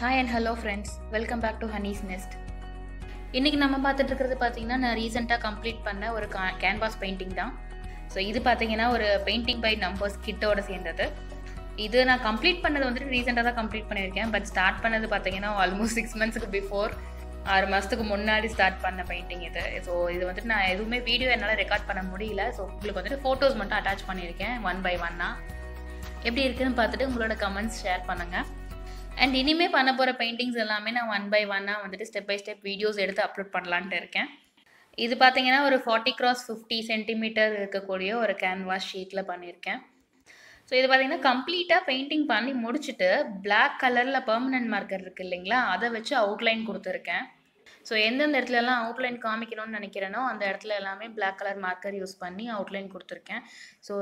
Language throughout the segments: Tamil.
hi and hello friends welcome back to Honey's Nest இன்றைக்கி நம்ம பார்த்துட்டு இருக்கிறது பார்த்தீங்கன்னா நான் ரீசெண்டாக கம்ப்ளீட் பண்ண ஒரு கா கேன்வாஸ் பெயிண்டிங் தான் ஸோ இது பார்த்தீங்கன்னா ஒரு பெயிண்டிங் பை நம்பர்ஸ் கிட்டோட சேர்ந்தது இது நான் கம்ப்ளீட் பண்ணது வந்துட்டு ரீசெண்டாக தான் கம்ப்ளீட் பண்ணியிருக்கேன் பட் ஸ்டார்ட் பண்ணது பார்த்தீங்கன்னா ஆல்மோஸ்ட் சிக்ஸ் மந்த்ஸ்க்கு பிஃபோர் ஆறு மாதத்துக்கு முன்னாடி ஸ்டார்ட் பண்ண பெயிண்டிங் இது ஸோ இது வந்துட்டு நான் எதுவுமே வீடியோ என்னால் ரெக்கார்ட் பண்ண முடியல ஸோ உங்களுக்கு வந்துட்டு ஃபோட்டோஸ் மட்டும் அட்டாச் பண்ணியிருக்கேன் ஒன் பை ஒன்னாக எப்படி இருக்குன்னு பார்த்துட்டு உங்களோட கமெண்ட்ஸ் ஷேர் பண்ணுங்கள் அண்ட் இனிமே பண்ண போகிற பெயிண்டிங்ஸ் எல்லாமே நான் ஒன் பை ஒன்னாக வந்துட்டு ஸ்டெப் பை ஸ்டெப் வீடியோஸ் எடுத்து அப்லோட் பண்ணலான்ட்டு இருக்கேன் இது பார்த்தீங்கன்னா ஒரு ஃபார்ட்டி கிராஸ் ஃபிஃப்டி சென்டிமீட்டர் இருக்கக்கூடிய ஒரு கேன்வாஸ் ஷீட்டில் பண்ணியிருக்கேன் ஸோ இது பார்த்தீங்கன்னா கம்ப்ளீட்டாக பெயிண்டிங் பண்ணி முடிச்சுட்டு பிளாக் கலரில் பெர்மனன்ட் மார்க்கர் இருக்குது இல்லைங்களா அதை வச்சு அவுட்லைன் கொடுத்துருக்கேன் ஸோ எந்தெந்த இடத்துலலாம் அவுட்லைன் காமிக்கணும்னு நினைக்கிறேனோ அந்த இடத்துல எல்லாமே பிளாக் கலர் மார்க்கர் யூஸ் பண்ணி அவுட்லைன் கொடுத்துருக்கேன் ஸோ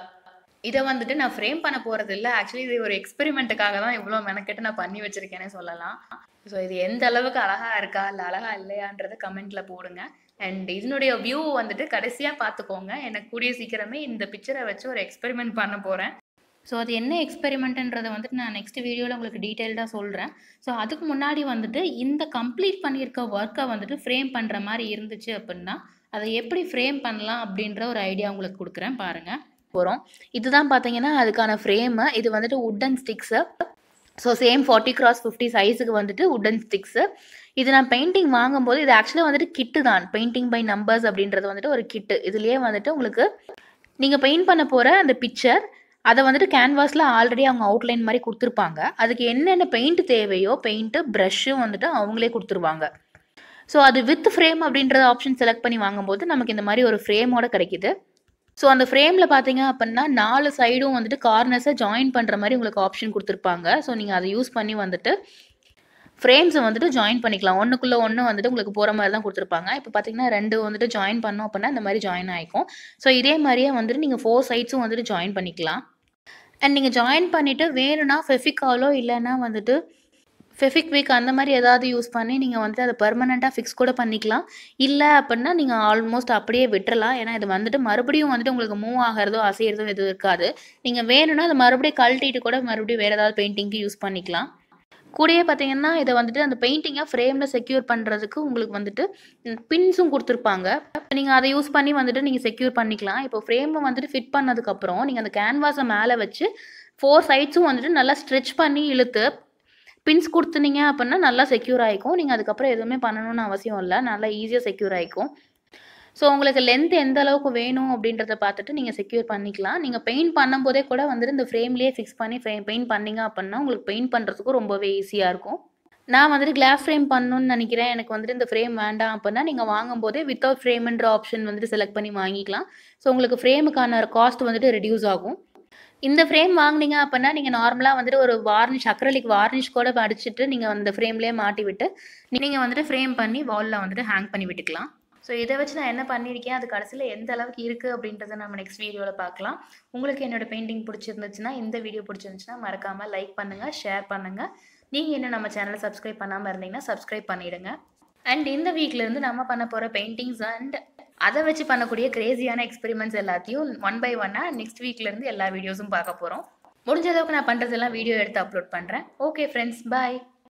இதை வந்துட்டு நான் ஃப்ரேம் பண்ண போகிறது இல்லை ஆக்சுவலி இது ஒரு எக்ஸ்பெரிமெண்ட்டுக்காக தான் இவ்வளோ மெனக்கெட்டு நான் பண்ணி வச்சுருக்கேனே சொல்லலாம் ஸோ இது எந்த அளவுக்கு அழகாக இருக்கா இல்லை அழகாக இல்லையான்றதை கமெண்ட்டில் போடுங்க அண்ட் இதனுடைய வியூ வந்துட்டு கடைசியாக பார்த்துக்கோங்க எனக்கு கூடிய சீக்கிரமே இந்த பிக்சரை வச்சு ஒரு எக்ஸ்பெரிமெண்ட் பண்ண போகிறேன் ஸோ அது என்ன எக்ஸ்பெரிமெண்ட்டுன்றதை வந்துட்டு நான் நெக்ஸ்ட் வீடியோவில் உங்களுக்கு டீட்டெயில்டாக சொல்கிறேன் ஸோ அதுக்கு முன்னாடி வந்துட்டு இந்த கம்ப்ளீட் பண்ணியிருக்க ஒர்க்கை வந்துட்டு ஃப்ரேம் பண்ணுற மாதிரி இருந்துச்சு அப்படின்னா அதை எப்படி ஃப்ரேம் பண்ணலாம் அப்படின்ற ஒரு ஐடியா உங்களுக்கு கொடுக்குறேன் பாருங்கள் போகிறோம் இதுதான் பார்த்தீங்கன்னா அதுக்கான ஃப்ரேமு இது வந்துட்டு wooden sticks so same forty cross fifty சைஸுக்கு வந்துட்டு உட்டன் ஸ்டிக்ஸு இது நான் பெயிண்டிங் வாங்கும்போது இது ஆக்சுவலாக வந்துட்டு கிட்டு தான் பெயிண்டிங் பை நம்பர்ஸ் அப்படின்றது வந்துட்டு ஒரு கிட்டு இதுலேயே வந்துட்டு உங்களுக்கு நீங்கள் பெயிண்ட் பண்ண போகிற அந்த பிக்சர் அதை வந்துட்டு கேன்வாஸில் ஆல்ரெடி அவங்க அவுட்லைன் மாதிரி கொடுத்துருப்பாங்க அதுக்கு என்னென்ன பெயிண்ட் தேவையோ பெயிண்ட்டு ப்ரஷ்ஷும் வந்துட்டு அவங்களே கொடுத்துருவாங்க ஸோ அது வித் ஃப்ரேம் அப்படின்றத ஆப்ஷன் செலக்ட் பண்ணி வாங்கும்போது நமக்கு இந்த மாதிரி ஒரு ஃப்ரேமோட கிடைக்கிது ஸோ அந்த ஃப்ரேமில் பார்த்தீங்க அப்படின்னா நாலு சைடும் வந்துட்டு கார்னர்ஸை ஜாயின் பண்ணுற மாதிரி உங்களுக்கு ஆப்ஷன் கொடுத்துருப்பாங்க ஸோ நீங்கள் அதை யூஸ் பண்ணி வந்துட்டு ஃப்ரேம்ஸை வந்துட்டு ஜாயின் பண்ணிக்கலாம் ஒன்றுக்குள்ளே ஒன்று வந்துட்டு உங்களுக்கு போகிற மாதிரி தான் கொடுத்துருப்பாங்க இப்போ பார்த்தீங்கன்னா ரெண்டு வந்துட்டு ஜாயின் பண்ணோம் அப்படின்னா இந்த மாதிரி ஜாயின் ஆகிக்கும் ஸோ இதே மாதிரியே வந்துட்டு நீங்கள் ஃபோர் சைட்ஸும் வந்துட்டு ஜாயின் பண்ணிக்கலாம் அண்ட் நீங்கள் ஜாயின் பண்ணிவிட்டு வேணும்னா ஃபெஃபிகாலோ இல்லைன்னா வந்துட்டு ஃபெஃபிக் வீக் அந்த மாதிரி ஏதாவது யூஸ் பண்ணி நீங்கள் வந்துட்டு அதை பர்மனெண்ட்டாக ஃபிக்ஸ் கூட பண்ணிக்கலாம் இல்லை அப்படின்னா நீங்கள் ஆல்மோஸ்ட் அப்படியே விட்டுறலாம் ஏன்னா இது வந்துட்டு மறுபடியும் வந்துட்டு உங்களுக்கு மூவ் ஆகிறதோ அசைகிறதோ எதுவும் இருக்காது நீங்கள் வேணும்னா அதை மறுபடியும் கழட்டிட்டு கூட மறுபடியும் வேறு ஏதாவது பெயிண்டிங்க்கு யூஸ் பண்ணிக்கலாம் கூடயே பார்த்தீங்கன்னா இதை வந்துட்டு அந்த பெயிண்டிங்கை ஃப்ரேமில் செக்யூர் பண்ணுறதுக்கு உங்களுக்கு வந்துட்டு பின்ஸும் கொடுத்துருப்பாங்க நீங்கள் அதை யூஸ் பண்ணி வந்துட்டு நீங்கள் செக்யூர் பண்ணிக்கலாம் இப்போ ஃப்ரேமை வந்துட்டு ஃபிட் பண்ணதுக்கப்புறம் நீங்கள் அந்த கேன்வாஸை மேலே வச்சு ஃபோர் சைட்ஸும் வந்துட்டு நல்லா ஸ்ட்ரெச் பண்ணி இழுத்து பின்ஸ் கொடுத்துனீங்க அப்படின்னா நல்லா செக்யூர் ஆகிக்கும் நீங்கள் அதுக்கப்புறம் எதுவுமே பண்ணணும்னு அவசியம் இல்லை நல்லா ஈஸியாக செக்யூர் ஆகிக்கும் ஸோ உங்களுக்கு லென்த் எந்த அளவுக்கு வேணும் அப்படின்றத பார்த்துட்டு நீங்கள் செக்யூர் பண்ணிக்கலாம் நீங்கள் பெயிண்ட் பண்ணும்போதே கூட வந்துட்டு இந்த ஃப்ரேம்லேயே ஃபிக்ஸ் பண்ணி ஃப்ரேம் பெயிண்ட் பண்ணிங்க அப்படின்னா உங்களுக்கு பெயிண்ட் பண்ணுறதுக்கும் ரொம்பவே ஈஸியாக இருக்கும் நான் வந்துட்டு கிளாஸ் ஃப்ரேம் பண்ணணும்னு நினைக்கிறேன் எனக்கு வந்துட்டு இந்த ஃப்ரேம் வேண்டாம் அப்படின்னா நீங்கள் வாங்கும்போதே வித்தவுட் ஃப்ரேம்ன்ற ஆப்ஷன் வந்துட்டு செலக்ட் பண்ணி வாங்கிக்கலாம் ஸோ உங்களுக்கு ஃப்ரேமுக்கான காஸ்ட் வந்துட்டு ரெடியூஸ் ஆகும் இந்த ஃப்ரேம் வாங்கினீங்க அப்படின்னா நீங்கள் நார்மலாக வந்துட்டு ஒரு வார்னிஷ் அக்ரலிக் வார்னிஷ் கூட அடிச்சுட்டு நீங்கள் அந்த ஃப்ரேம்லேயே மாட்டி விட்டு நீங்கள் வந்துட்டு ஃப்ரேம் பண்ணி வாலில் வந்துட்டு ஹேங் பண்ணி விட்டுக்கலாம் ஸோ இதை வச்சு நான் என்ன பண்ணியிருக்கேன் அது கடைசியில் எந்த அளவுக்கு இருக்குது அப்படின்றத நம்ம நெக்ஸ்ட் வீடியோவில் பார்க்கலாம் உங்களுக்கு என்னோட பெயிண்டிங் பிடிச்சிருந்துச்சுன்னா இந்த வீடியோ பிடிச்சிருந்துச்சுன்னா மறக்காமல் லைக் பண்ணுங்கள் ஷேர் பண்ணுங்கள் நீங்கள் இன்னும் நம்ம சேனலை சப்ஸ்கிரைப் பண்ணாமல் இருந்தீங்கன்னா சப்ஸ்கிரைப் பண்ணிவிடுங்க அண்ட் இந்த வீக்லேருந்து நம்ம பண்ண போகிற பெயிண்டிங்ஸ் அண்ட் அதை வச்சு பண்ணக்கூடிய கிரேசியான எக்ஸ்பெரிமெண்ட்ஸ் எல்லாத்தையும் ஒன் பை ஒன்னாக நெக்ஸ்ட் வீக்லேருந்து எல்லா வீடியோஸும் பார்க்க போகிறோம் முடிஞ்ச அளவுக்கு நான் பண்ணுறதெல்லாம் வீடியோ எடுத்து அப்லோட் பண்ணுறேன் ஓகே ஃப்ரெண்ட்ஸ் பாய்